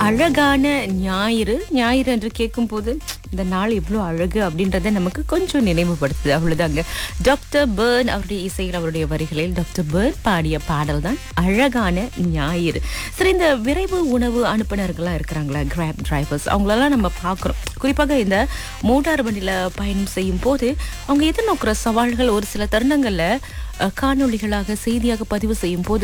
அழகான ஞாயிறு ஞாயிறு என்று கேட்கும்போது இந்த நாள் இவ்வளோ அழகு அப்படின்றத நமக்கு கொஞ்சம் நினைவுபடுத்துது அவ்வளவுதாங்க டாக்டர் பேர்ன் அவருடைய இசையில் அவருடைய வரிகளில் டாக்டர் பேர்ன் பாடிய பாடல் தான் அழகான ஞாயிறு சரி இந்த விரைவு உணவு அனுப்புனர்கள்லாம் இருக்கிறாங்களா கிராப் டிரைவர்ஸ் அவங்களெல்லாம் நம்ம பார்க்குறோம் குறிப்பாக இந்த மோட்டார் வண்டியில் பயணம் செய்யும் போது அவங்க எதிர்நோக்கிற சவால்கள் ஒரு சில தருணங்களில் அஹ், காணொளிகளாக செய்தியாக பதிவு செய்யும் போது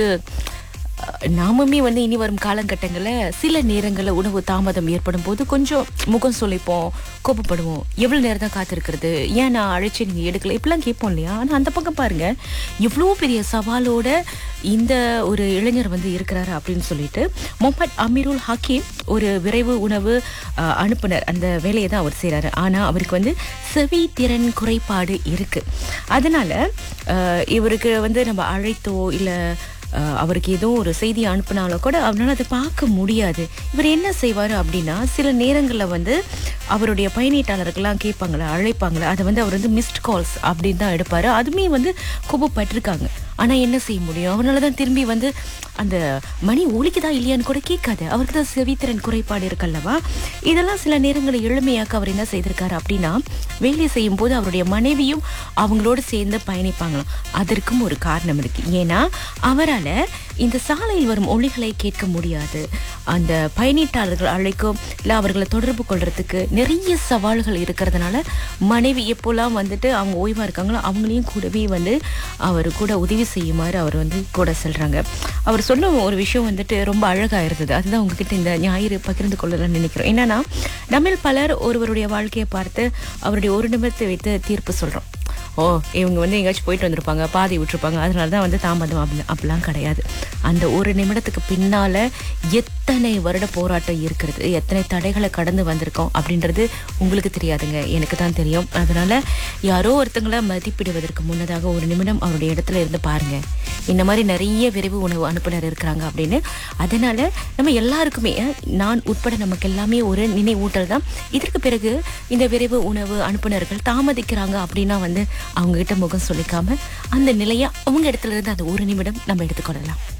அஹ் நாமுமே வந்து இனி வரும் காலகட்டங்களில் சில நேரங்களில் உணவு தாமதம் ஏற்படும் போது கொஞ்சம் முகம் சுளிப்போம் கோபப்படுவோம் எவ்வளோ நேரம் தான் காத்திருக்கிறது ஏன் நான் அழைச்சி நீங்கள் எடுக்கல இப்படிலாம் கேட்போம் இல்லையா ஆனால் அந்த பக்கம் பாருங்க இவ்வளோ பெரிய சவாலோட இந்த ஒரு இளைஞர் வந்து இருக்கிறாரு அப்படின்னு சொல்லிட்டு முகமது அமீருல் ஹக்கீம் ஒரு விரைவு உணவு அஹ், அனுப்புனர் அந்த வேலையை தான் அவர் செய்கிறாரு ஆனால் அவருக்கு வந்து செவி திறன் குறைபாடு இருக்கு அதனால அஹ், இவருக்கு வந்து நம்ம அழைத்தோ இல்லை அஹ் அவருக்கு ஏதோ ஒரு செய்தி அனுப்புனாலும் கூட அவரால் அதை பார்க்க முடியாது இவர் என்ன செய்வார் அப்படின்னா சில நேரங்களில் வந்து அவருடைய பயணீட்டாளர்கள்லாம் கேட்பாங்களே அழைப்பாங்களே அதை வந்து அவர் வந்து மிஸ்ட் கால்ஸ் அப்படின்னு தான் எடுப்பார் அதுவுமே வந்து கோபப்பட்டிருக்காங்க ஆனால் என்ன செய்ய முடியும் அவனால தான் திரும்பி வந்து அந்த மணி ஒலிக்குதா இல்லையான்னு கூட கேட்காது அவருக்கு தான் செவித்திறன் குறைபாடு இருக்கல்லவா இதெல்லாம் சில நேரங்களில் எளிமையாக்க அவர் என்ன செய்திருக்காரு அப்படின்னா வேலை செய்யும் போது அவருடைய மனைவியும் அவங்களோட சேர்ந்து பயணிப்பாங்களாம் அதற்கும் ஒரு காரணம் இருக்கு ஏன்னா அவரால் இந்த சாலையில் வரும் ஒளிகளை கேட்க முடியாது அந்த பயணீட்டாளர்கள் அழைக்கும் இல்லை அவர்களை தொடர்பு கொள்றதுக்கு நிறைய சவால்கள் இருக்கிறதுனால மனைவி எப்போல்லாம் வந்துட்டு அவங்க ஓய்வா இருக்காங்களோ அவங்களையும் கூடவே வந்து அவர் கூட உதவி செய்யுமாறு அவர் வந்து கூட சொல்றாங்க அவர் சொன்ன ஒரு விஷயம் வந்துட்டு ரொம்ப அழகா இருந்தது அதுதான் உங்ககிட்ட இந்த ஞாயிறு பகிர்ந்து கொள்ளலாம்னு நினைக்கிறோம் என்னன்னா நம்மில் பலர் ஒருவருடைய வாழ்க்கையை பார்த்து அவருடைய ஒரு நிமிடத்தை வைத்து தீர்ப்பு சொல்றோம் ஓ இவங்க வந்து எங்கேயாச்சும் போயிட்டு வந்திருப்பாங்க பாதி விட்டுருப்பாங்க அதனால தான் வந்து தாமதம் அப்படி அப்படிலாம் கிடையாது அந்த ஒரு நிமிடத்துக்கு பின்னால எத்தனை வருட போராட்டம் இருக்கிறது எத்தனை தடைகளை கடந்து வந்திருக்கோம் அப்படின்றது உங்களுக்கு தெரியாதுங்க எனக்கு தான் தெரியும் அதனால யாரோ ஒருத்தங்களை மதிப்பிடுவதற்கு முன்னதாக ஒரு நிமிடம் அவருடைய இடத்துல இருந்து பாருங்க இந்த மாதிரி நிறைய விரைவு உணவு அனுப்புனர் இருக்கிறாங்க அப்படின்னு அதனால நம்ம எல்லாருக்குமே அஹ், நான் உட்பட நமக்கு எல்லாமே ஒரு நினைவூட்டல் தான் இதற்கு பிறகு இந்த விரைவு உணவு அனுப்புனர்கள் தாமதிக்கிறாங்க அப்படின்னா வந்து அவங்க கிட்ட முகம் சொல்லிக்காம அந்த நிலையை அவங்க இடத்துல இருந்து அந்த ஒரு நிமிடம் நம்ம எடுத்துக்கொள்ளலாம்